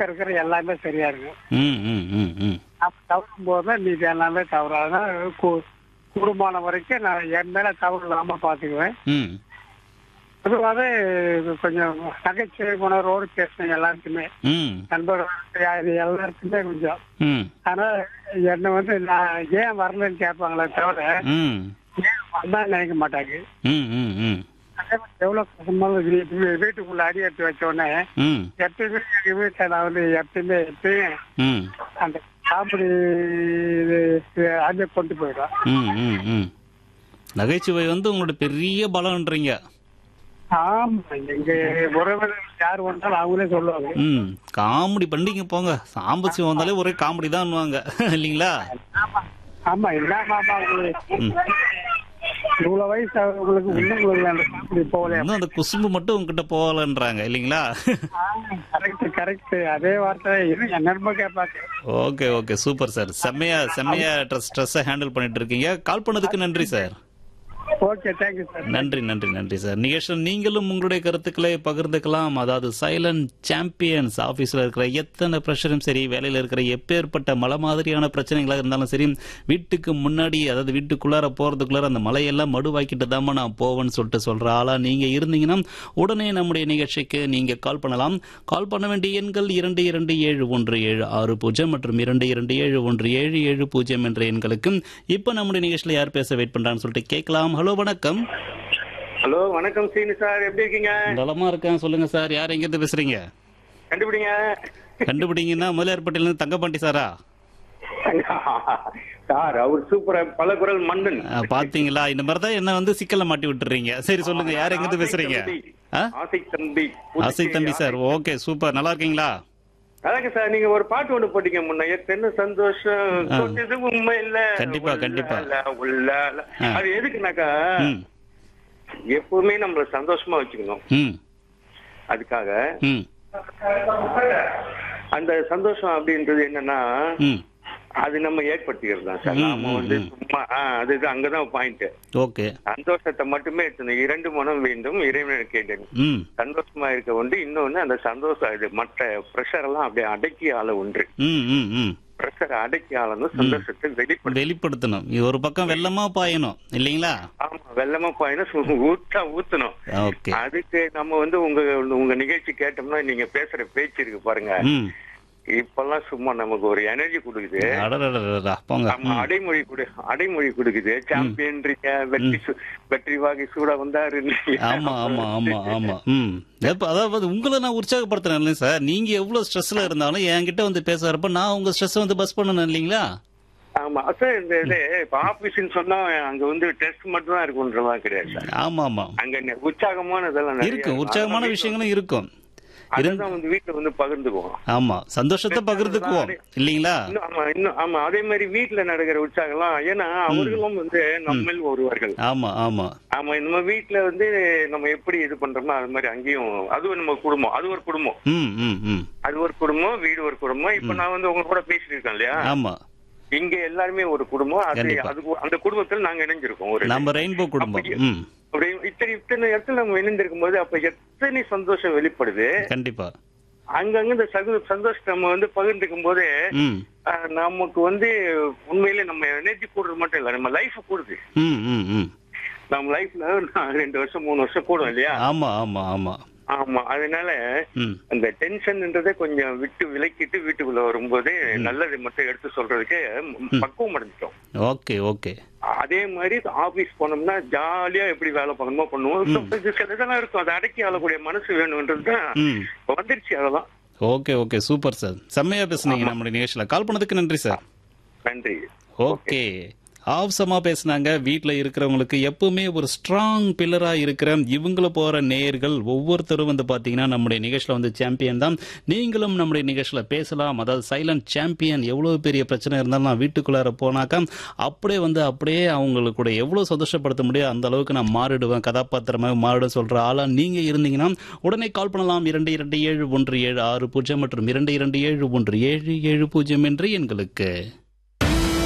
பக்கம் இருக்கிற எல்லாமே சரியா இருக்கும் ம் ம் ம் ம் அப்ப தவறும் போது தான் மீதி எல்லாமே தவறு அதனால கு- கூடுமான வரைக்கும் நான் என் மேல தவறு இல்லாம பாத்துக்குவேன் ம் பொதுவாகவே கொஞ்சம் நகைச்சுவை உணர்வோடு பேசுனேன் எல்லாருக்குமே ம் நண்பர்கள் யாரு எல்லாருக்குமே கொஞ்சம் ம் ஆனா என்னை வந்து நான் ஏன் வரலன்னு கேட்பாங்களே தவிர ம் ஏன் வந்தா நினைக்க மாட்டாங்க ம் ம் ம் அதே மாதிரி எவ்வளவு கஷ்டமாலும் வீ- வீ- வீட்டுக்குள்ள அடி எடுத்து வச்ச உடனே ம் எப்பயுமே எங்க வீட்டுல நான் வந்து எப்பயுமே எப்பயும் ம் அந்த காமெடி அது கொண்டு போயிடும் ம் ம் ம் நகைச்சுவை வந்து உங்களோட பெரிய பலம்ன்றீங்க ஆமா எங்க உறவினர்கள் யார் வந்தாலும் அவங்களே சொல்லுவாங்க ம் காமெடி பண்ணிங்க போங்க சாம்பசிவம் வந்தாலே ஒரே காமெடி தான்வாங்க இல்லைங்களா ஆமா ஆமா என்ன மாமா உங்களுக்கு ம் இவ்வளவு வயசு ஆகுது உங்களுக்கு இன்னும் உங்களுக்கு அந்த காமெடி போகல இன்னும் அந்த குசும்பு மட்டும் உங்ககிட்ட போகலன்றாங்க இல்லைங்களா கரெக்ட் கரெக்ட் அதே வார்த்தை இது என் நண்பர் கேட்பாங்க ஓகே ஓகே சூப்பர் சார் செம்மையா செம்மையா ட்ரெஸ் ஸ்ட்ரெஸ்ஸை ஹேண்டில் பண்ணிட்டு இருக்கீங்க கால் பண்ணதுக்கு நன்றி சார் ஓகே தேங்க்யூ சார் நன்றி நன்றி நன்றி சார் நிகழ்ச்சியில் நீங்களும் உங்களுடைய கருத்துக்களை பகிர்ந்துக்கலாம் அதாவது சைலண்ட் சாம்பியன்ஸ் ஆபீஸ்ல இருக்கிற எத்தனை ப்ரெஷரும் சரி வேலையில இருக்கிற எப்பேற்பட்ட மலை மாதிரியான பிரச்சனைகளாக இருந்தாலும் சரி வீட்டுக்கு முன்னாடி அதாவது வீட்டுக்குள்ளார போறதுக்குள்ளார அந்த மலையெல்லாம் மடுவாக்கிட்டு தாம்மா நான் போவேன்னு சொல்லிட்டு சொல்ற ஆளா நீங்க இருந்தீங்கன்னா உடனே நம்முடைய நிகழ்ச்சிக்கு நீங்க கால் பண்ணலாம் கால் பண்ண வேண்டிய எண்கள் இரண்டு இரண்டு ஏழு ஒன்று ஏழு ஆறு பூஜ்ஜியம் மற்றும் இரண்டு இரண்டு ஏழு ஒன்று ஏழு ஏழு பூஜ்ஜியம் என்ற எண்களுக்கு இப்ப நம்முடைய நிகழ்ச்சியில யார் பேச வெயிட் பண்றான்னு சொல்லிட்டு கேட்கலாம் ஹலோ வணக்கம் ஹலோ வணக்கம் சீனு சார் எப்படி இருக்கீங்க நலமா இருக்கேன் சொல்லுங்க சார் யார் எங்க இருந்து பேசுறீங்க கண்டுபிடிங்க கண்டுபிடிங்கன்னா முதலியார்பட்டியில இருந்து தங்கப்பாண்டி சாரா சார் அவர் சூப்பரா பல குரல் மன்னன் அஹ், பாத்தீங்களா இந்த மாதிரி தான் என்ன வந்து சிக்கல்ல மாட்டி விட்டுறீங்க சரி சொல்லுங்க யார் எங்க இருந்து பேசுறீங்க ஆ? ஆசை தம்பி ஆசை தம்பி சார் ஓகே சூப்பர் நல்லா இருக்கீங்களா அதாங்க சார் நீங்க ஒரு பாட்டு ஒண்ணு போட்டீங்க முன்ன எத்தனை சந்தோஷம் ஆ. தொட்டது உண்மை இல்ல கண்டிப்பா, கண்டிப்பா. உள்ளால, உள்ளால. ஆ. அது எதுக்குனாக்கா ம் எப்பவுமே நம்மள சந்தோஷமா வச்சுக்கணும் ம் அதுக்காக ம் அந்த சந்தோஷம் அப்படின்றது என்னன்னா ம் அது நம்ம ஏற்படுத்திக்கிறது தான் சார் ம், நாம ம், வந்து ம். சும்மா ஆ, அதுதான் அங்கதான் பாயிண்ட் ஓகே சந்தோஷத்தை மட்டுமே எடுத்துணும் இரண்டு மனம் வேண்டும் இறைவனை கேட்டேன் ம் சந்தோஷமா இருக்க ஒன்று இன்னொன்னு அந்த சந்தோஷம் இது மற்ற ப்ரெஷர் எல்லாம் அப்படியே அடக்கி ஆள ஒன்று ம் ம் ம் ப்ரெஷர் அடக்கி ஆளணும் சந்தோஷத்தை வெளிப்படும் வெளிப்படுத்தணும் இது ஒரு பக்கம் வெள்ளமா பாயணும் இல்லைங்களா ஆமா வெள்ளமா பாயினா ஊத்தா ஊத்தணும் ஓகே அதுக்கு நம்ம வந்து உங்க உங்க நிகழ்ச்சி கேட்டோம்னா நீங்க பேசுற பேச்சு இருக்கு பாருங்க ம் இப்பெல்லாம் சும்மா நமக்கு ஒரு எனர்ஜி கொடுக்குது அடடடடா போங்க ஆமா அடைமொழி கொடு அடைமொழி கொடுக்குது சாம்பியன்றீங்க வெற்றி சு- வெற்றி வாகி சூட வந்தாரு ஆமா ஆமா ஆமா ஆமா ம் எப்ப அதாவது உங்களை நான் உற்சாகப்படுத்துறேன் இல்லைங்க சார் நீங்க எவ்வளவு ஸ்ட்ரெஸ்ல இருந்தாலும் என்கிட்ட வந்து பேச வரப்ப நான் உங்க ஸ்ட்ரெஸ் வந்து பஸ் பண்ணணும் இல்லைங்களா ஆமா சார் இந்த இது இப்ப ஆபீஸ்ன்னு சொன்னா அங்க வந்து டெஸ்ட் மட்டும் தான் இருக்குன்றதா கிடையாது சார் ஆமா ஆமா அங்க நெ- உற்சாகமான இதெல்லாம் நிறைய இருக்கும் உற்சாகமான அதெல்லாம் விஷயங்களும் இருக்கும் அதுதான் வந்து வீட்டுல வந்து பகிர்ந்துக்குவோம் ஆமா சந்தோஷத்தை பகிர்ந்துக்குவோம் இல்லைங்களா இன்னும் ஆமா இன்னும் ஆமா அதே மாதிரி வீட்டுல நடக்கிற உற்சாகம்லாம் ஏன்னா அவர்களும் வந்து நம்மில் ஒருவர்கள் ஆமா ஆமா ஆமா நம்ம வீட்டுல வந்து நம்ம எப்படி இது பண்றோமோ அது மாதிரி அங்கேயும் அதுவும் நம்ம குடும்பம் அது ஒரு குடும்பம் ம் ம் ம் அது ஒரு குடும்பம் வீடு ஒரு குடும்பம் இப்ப நான் வந்து உங்க கூட பேசிட்டு இருக்கேன் இல்லையா ஆமா இங்க எல்லாருமே ஒரு குடும்பம் அது கண்டிப்பா. அது அந்த குடும்பத்தில் நாங்க இணைஞ்சிருக்கோம் ஒரு நம்ம ரெயின்போ குடும்பம் ம் அப்படி இத்தனை இத்தனை இடத்துல நம்ம இணைந்திருக்கும் போது அப்ப எத்தனை சந்தோஷம் வெளிப்படுது கண்டிப்பா அங்கங்க இந்த சகு சந்தோஷத்தை நம்ம வந்து பகிர்ந்துக்கும் போது ம் அஹ், நமக்கு வந்து உண்மையிலே நம்ம எனர்ஜி கூடுறது மட்டும் இல்ல நம்ம லைஃப் கூடுது ம் ம் ம் நம்ம லைஃப்ல ரெண்டு வருஷம் மூணு வருஷம் கூடும் இல்லையா ஆமா ஆமா ஆமா ஆமா அதனால ம் அந்த டென்ஷன்ன்றதை கொஞ்சம் விட்டு விலக்கிட்டு வீட்டுக்குள்ள வரும்போது நல்லது மட்டும் எடுத்து சொல்றதுக்கு பக்குவம் அடைஞ்சிட்டோம் ஓகே ஓகே அதே மாதிரி ஆபீஸ் போனோம்னா ஜாலியா எப்படி வேலை பண்ணணுமோ பண்ணுவோம் இது சில இதெல்லாம் இருக்கும் அதை அடக்கி ஆளக்கூடிய மனசு வேணும்ன்றது தான் ம் இப்ப வந்துருச்சு அதெல்லாம் ஓகே ஓகே சூப்பர் சார் செம்மையா பேசுனீங்க நம்முடைய நிகழ்ச்சியில கால் பண்ணதுக்கு நன்றி சார் நன்றி ஓகே ஆவசமா பேசுனாங்க வீட்டில் இருக்கிறவங்களுக்கு எப்பவுமே ஒரு ஸ்ட்ராங் பில்லரா இருக்கிற இவங்கள போற நேயர்கள் ஒவ்வொருத்தரும் வந்து பாத்தீங்கன்னா நம்முடைய நிகழ்ச்சியில வந்து சாம்பியன் தான் நீங்களும் நம்முடைய நிகழ்ச்சியில பேசலாம் அதாவது சைலண்ட் சாம்பியன் எவ்வளவு பெரிய பிரச்சனை இருந்தாலும் நான் வீட்டுக்குள்ளார போனாக்கா அப்படியே வந்து அப்படியே அவங்களுக்கு கூட எவ்வளவு சந்தோஷப்படுத்த முடியும் அந்த அளவுக்கு நான் மாறிடுவேன் கதாபாத்திரமாக மாறிட சொல்ற ஆளா நீங்க இருந்தீங்கன்னா உடனே கால் பண்ணலாம் இரண்டு இரண்டு ஏழு ஒன்று ஏழு ஆறு பூஜ்ஜியம் மற்றும் இரண்டு இரண்டு ஏழு ஒன்று ஏழு ஏழு பூஜ்ஜியம் என்று எங்களுக்கு